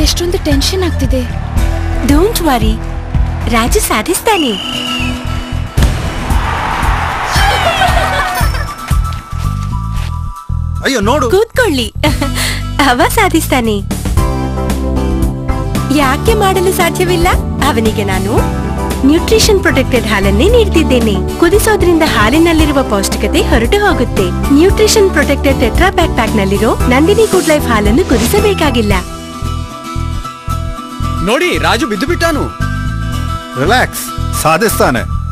ಎಷ್ಟೊಂದು ಟೆನ್ಷನ್ ಆಗ್ತಿದೆ don't worry Raju ಸಾಧಿಸ್ತಾನೆ ಅಯ್ಯೋ ನೋಡು ಕೂತ್ಕೊಳ್ಳಿ ಅವ ಸಾಧಿಸ್ತಾನೆ ಯಾಕೆ ಮಾಡಲು ಸಾಧ್ಯವಿಲ್ಲ ಅವನಿಗೆ ನಾನು ನ್ಯೂಟ್ರಿಷನ್ ಪ್ರೊಟೆಕ್ಟೆಡ್ ಹಾಲನ್ನೇ ನೀಡ್ತಿದ್ದೇನೆ ಕುದಿಸೋದ್ರಿಂದ ಹಾಲಿನಲ್ಲಿರುವ ಪೌಷ್ಟಿಕತೆ ಹೊರಟು ಹೋಗುತ್ತೆ nutrition protected tetra pack pack ನಲ್ಲಿರೋ ನಂದಿನಿ ಗುಡ್ ಲೈಫ್ ಹಾಲನ್ನು ಕುದಿಸಬೇಕಾಗಿಲ್ಲ ನೋಡಿ ರಾಜು ಬಿದ್ದು ಬಿಟ್ಟಾನು ರಿಲ್ಯಾಕ್ಸ್ ಸಾಧಿಸ್ತಾನೆ